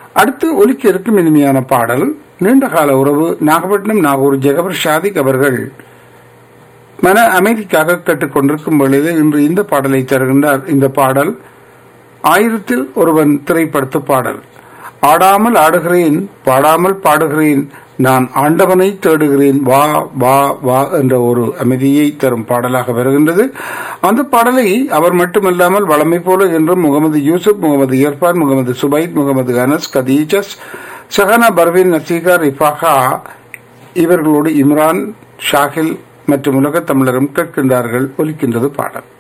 அடுத்து ஒலிக்க இருக்கும் இனிமையான பாடல் நீண்டகால உறவு நாகப்பட்டினம் நாகூர் ஜெகபர் ஷாதிக் அவர்கள் மன அமைதிக்காக கேட்டுக்கொண்டிருக்கும் வேளையிலே இன்று இந்த பாடலை தருகின்றார் இந்த பாடல் ஆயிரத்தில் ஒருவன் திரைப்படத்து பாடல் ஆடாமல் ஆடுகிறேன் பாடாமல் பாடுகிறேன் நான் ஆண்டவனை தேடுகிறேன் வா வா வா என்ற ஒரு அமைதியை தரும் பாடலாக வருகின்றது அந்த பாடலை அவர் மட்டுமல்லாமல் வளமை போல என்றும் முகமது யூசுப் முகமது இர்பான் முகமது சுபைத் முகமது அனஸ் கதீஜஸ் சஹனா பர்வீன் நசீகா ரிஃபாகா இவர்களோடு இம்ரான் ஷாகில் மற்றும் உலகத் தமிழரும் கேட்கின்றார்கள் ஒலிக்கின்றது பாடல்